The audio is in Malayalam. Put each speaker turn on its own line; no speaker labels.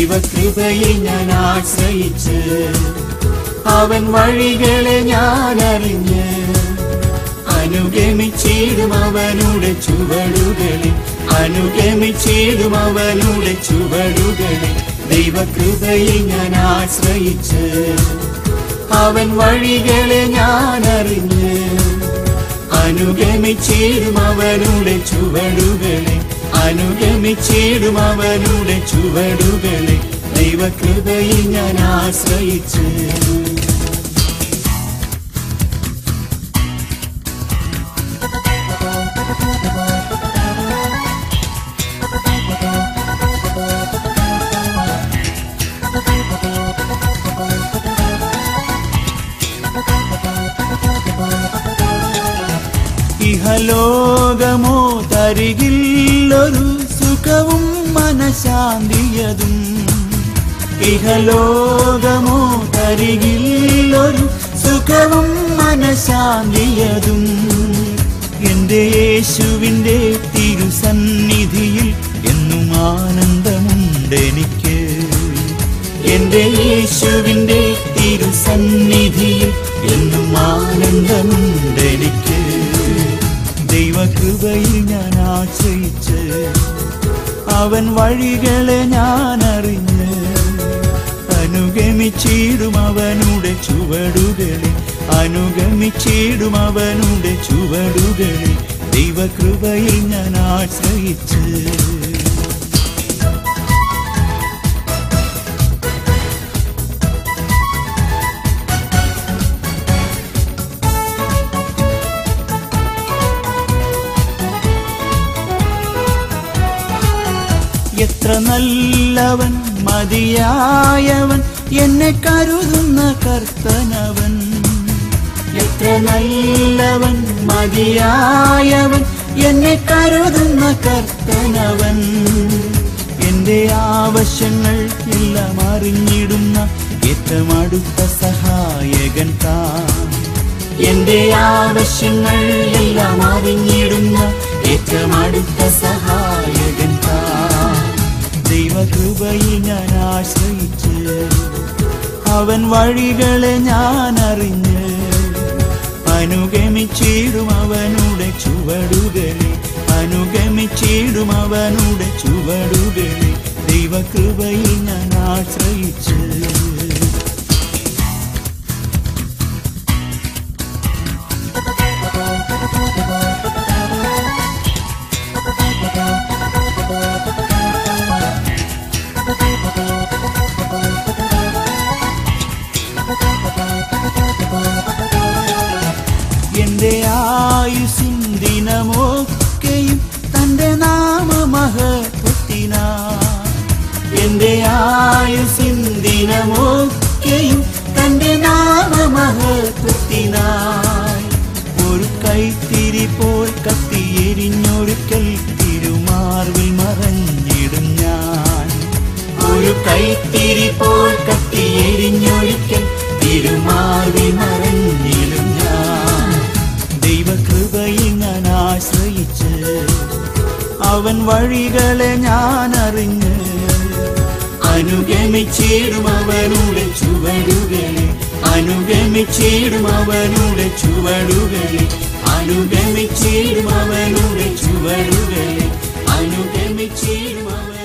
ദൈവകൃപയിൽ ഞാൻ ആശ്രയിച്ച് അവൻ വഴികളെ ഞാൻ അറിഞ്ഞ് അനുഗമിച്ചിടും അവനുടെ ചുവടുകളിൽ അനുഗമിച്ചിടും അവനുടെ ചുവടുകളിൽ ദൈവകൃപയിൽ ഞാൻ ആശ്രയിച്ച് അവൻ വഴികളെ ഞാൻ അറിഞ്ഞ് അനുഗമിച്ചിടും അവനുടെ ചുവടുകളെ അനുഗമിച്ചിടും അവനുടെ ചുവടുകളെ ദൈവകൃപയിൽ ഞാൻ ആശ്രയിച്ച് ഇഹലോകമോ തരികില്ലൊരു സുഖവും മനശാന്തിയതും ഇഹലോകമോ തരികില്ലൊരു സുഖവും മനശാന്തിയതും എന്റെ യേശുവിൻ്റെ തിരുസന്നിധിയിൽ എന്നും ആനന്ദമുണ്ടെനിക്ക് എന്റെ യേശുവിൻ്റെ തിരുസന്നിധിയിൽ എന്നും ആനന്ദമുണ്ടെനിക്ക് ദൈവകൃപയിൽ ഞാൻ ആശ്രയിച്ച് അവൻ വഴികളെ ഞാൻ അറിഞ്ഞ് അനുഗമിച്ചിടും അവനുടെ ചുവടുകളെ അനുഗമിച്ചിടും അവനുടെ ചുവടുകളെ ദൈവകൃപയിൽ ഞാൻ ആശ്രയിച്ച് എത്ര നല്ലവൻ മതിയായവൻ എന്നെ കരുതുന്ന കർത്തനവൻ എത്ര നല്ലവൻ മതിയായവൻ എന്നെ കരുതുന്ന കർത്തനവൻ എന്റെ ആവശ്യങ്ങൾ എല്ലാം അറിഞ്ഞിടുന്ന ഏറ്റവും അടുത്ത സഹായകൻ താൻ എന്റെ ആവശ്യങ്ങൾ എല്ലാം അറിഞ്ഞിടുന്ന ഏറ്റവും അടുത്ത സഹായകൻ താൻ ദൈവകൃപയിൽ ഞാൻ ആശ്രയിച്ച് അവൻ വഴികളെ ഞാൻ അറിഞ്ഞ് അനുഗമിച്ചിടും അവനുടെ ചുവടുകളെ അനുഗമിച്ചിടും അവനുടെ ചുവടുകളെ ദൈവകൃപയിൽ ഞാൻ ആശ്രയിച്ച് എന്റെ ആയുസിൻ ദിനമൊക്കെയും തന്റെ നാമമഹത്വത്തിനാ എന്റെ ആയുസിൻ ദിനമൊക്കെയും തന്റെ നാമമഹത്വത്തിനായി ഒരു കൈത്തിരി പോൽ കത്തിയെരിഞ്ഞൊരുക്കൽ തിരുമാർവിൽ മറഞ്ഞിടും ഞാൻ ഒരു കൈത്തിരി പോൽ കത്തിയെരിഞ്ഞൊരിക്കൽ തിരുമാർവിൽ മറഞ്ഞിടും ഞാൻ ദൈവകൃപയിൽ ഞാൻ ആശ്രയിച്ച് അവൻ വഴികളെ ഞാൻ അറിഞ്ഞ് അനുഗമിച്ചിടും അവനുടെ ചുവടുകളെ അനുഗമിച്ചിടും അവനുടെ ചുവടുകളെ അനുഗമിച്ചിടും അവനുടെ ചുവടുകളെ അനുഗമിച്ചിടും അവൻ